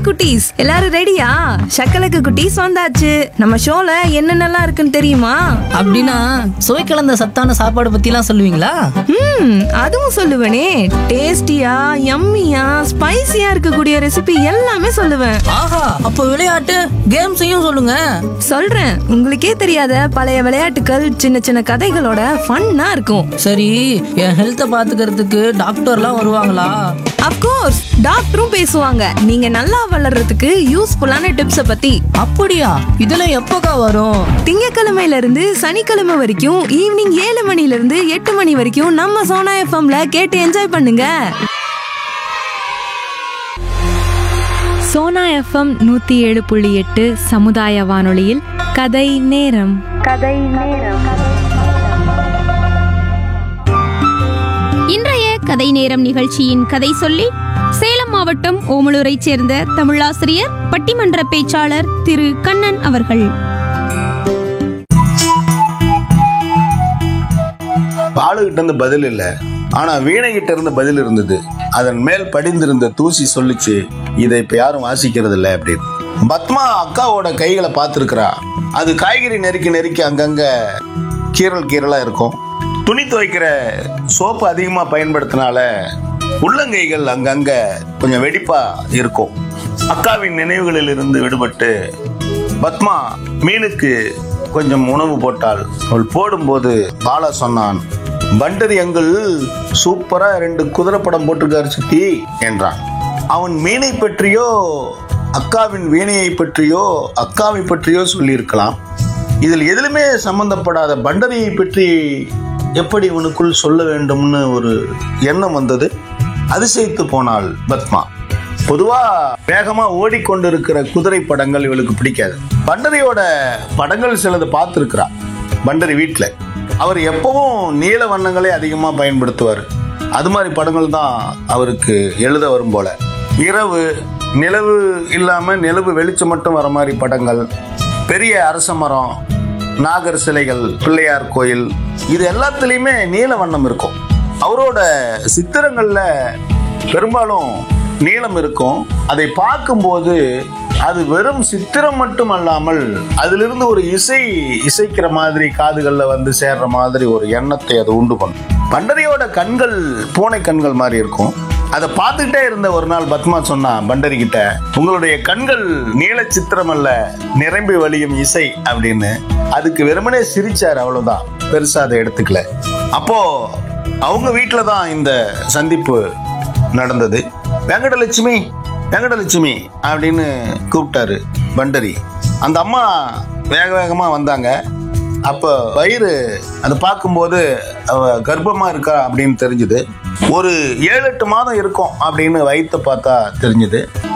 குட்டீஸ் எல்லாரும் ரெடியா சக்கலக்கு குட்டீஸ் வந்தாச்சு நம்ம ஷோல என்னென்னலாம் இருக்குன்னு தெரியுமா அப்படின்னா சுவை கலந்த சத்தான சாப்பாடு பத்திலாம் சொல்லுவீங்களா ம் அதுவும் சொல்லுவேனே டேஸ்டியா யம்மியா ஸ்பைசியா இருக்கக்கூடிய ரெசிபி எல்லாமே சொல்லுவேன் ஆஹா அப்போ விளையாட்டு கேம்ஸையும் சொல்லுங்க சொல்றேன் உங்களுக்கே தெரியாத பழைய விளையாட்டுகள் சின்ன சின்ன கதைகளோட ஃபன்னா இருக்கும் சரி என் ஹெல்த்தை பாத்துக்கிறதுக்கு டாக்டர்லாம் வருவாங்களா அப்கோர்ஸ் டாக்டரும் பேசுவாங்க நீங்க நல்லா வளர்றதுக்கு யூஸ்ஃபுல்லான டிப்ஸ பத்தி அப்படியா இதெல்லாம் எப்போக்கா வரும் திங்கக்கிழமையில இருந்து சனிக்கிழமை வரைக்கும் ஈவினிங் ஏழு மணில இருந்து எட்டு மணி வரைக்கும் நம்ம சோனா எஃப்எம்ல கேட்டு என்ஜாய் பண்ணுங்க சோனா எஃப்எம் நூத்தி ஏழு புள்ளி எட்டு சமுதாய வானொலியில் கதை நேரம் இன்றைய கதை நேரம் நிகழ்ச்சியின் கதை சொல்லி சேலம் மாவட்டம் ஓமலூரைச் சேர்ந்த தமிழாசிரியர் பட்டிமன்ற பேச்சாளர் திரு கண்ணன் அவர்கள் ஆளுகிட்ட இருந்து பதில் இல்ல ஆனா வீணை கிட்ட இருந்து பதில் இருந்தது அதன் மேல் படிந்திருந்த தூசி சொல்லுச்சு இதை இப்ப யாரும் வாசிக்கிறது இல்ல அப்படின்னு பத்மா அக்காவோட கைகளை பார்த்துருக்கிறா அது காய்கறி நெருக்கி நெருக்கி அங்கங்க கீரல் கீரலா இருக்கும் துணி துவைக்கிற சோப்பு அதிகமா பயன்படுத்தினால உள்ளங்கைகள் அங்கங்க கொஞ்சம் வெடிப்பா இருக்கும் அக்காவின் நினைவுகளில் இருந்து விடுபட்டு பத்மா மீனுக்கு கொஞ்சம் உணவு போட்டாள் அவள் போடும்போது பாலா சொன்னான் பண்டரி அங்கிள் சூப்பரா ரெண்டு குதிரை படம் போட்டிருக்காரு சித்தி என்றான் அவன் மீனை பற்றியோ அக்காவின் வீணையை பற்றியோ அக்காவை பற்றியோ சொல்லியிருக்கலாம் இதில் எதிலுமே சம்பந்தப்படாத பண்டரியை பற்றி எப்படி உனக்குள் சொல்ல வேண்டும்னு ஒரு எண்ணம் வந்தது அதிசயித்து போனாள் பத்மா பொதுவா வேகமா ஓடிக்கொண்டிருக்கிற குதிரை படங்கள் இவளுக்கு பிடிக்காது பண்டரியோட படங்கள் சிலது பார்த்துருக்கிறா பண்டரி வீட்டில் அவர் எப்பவும் நீல வண்ணங்களே அதிகமா பயன்படுத்துவார் அது மாதிரி படங்கள் தான் அவருக்கு எழுத வரும் போல இரவு நிலவு இல்லாம நிலவு வெளிச்சம் மட்டும் வர மாதிரி படங்கள் பெரிய அரச மரம் நாகர் சிலைகள் பிள்ளையார் கோயில் இது எல்லாத்துலேயுமே நீல வண்ணம் இருக்கும் அவரோட சித்திரங்கள்ல பெரும்பாலும் நீளம் இருக்கும் அதை பார்க்கும்போது அது வெறும் சித்திரம் மட்டும் அல்லாமல் அதிலிருந்து ஒரு இசை இசைக்கிற மாதிரி காதுகள்ல வந்து சேர்ற மாதிரி ஒரு எண்ணத்தை அது உண்டு பண்ணும் பண்டரியோட கண்கள் பூனை கண்கள் மாதிரி இருக்கும் அதை பார்த்துக்கிட்டே இருந்த ஒரு நாள் பத்மா சொன்னா பண்டரி கிட்ட உங்களுடைய கண்கள் நீல சித்திரம் அல்ல நிரம்பி வழியும் இசை அப்படின்னு அதுக்கு வெறுமனே சிரிச்சார் அவ்வளவுதான் பெருசா அதை எடுத்துக்கல அப்போ அவங்க வீட்டில தான் இந்த சந்திப்பு நடந்தது வெங்கடலட்சுமி வெங்கடலட்சுமி அப்படின்னு கூப்பிட்டாரு பண்டரி அந்த அம்மா வேக வேகமா வந்தாங்க அப்போ வயிறு அதை பார்க்கும்போது அவ கர்ப்பமா இருக்கா அப்படின்னு தெரிஞ்சுது ஒரு ஏழு எட்டு மாதம் இருக்கும் அப்படின்னு வயிற்று பார்த்தா தெரிஞ்சுது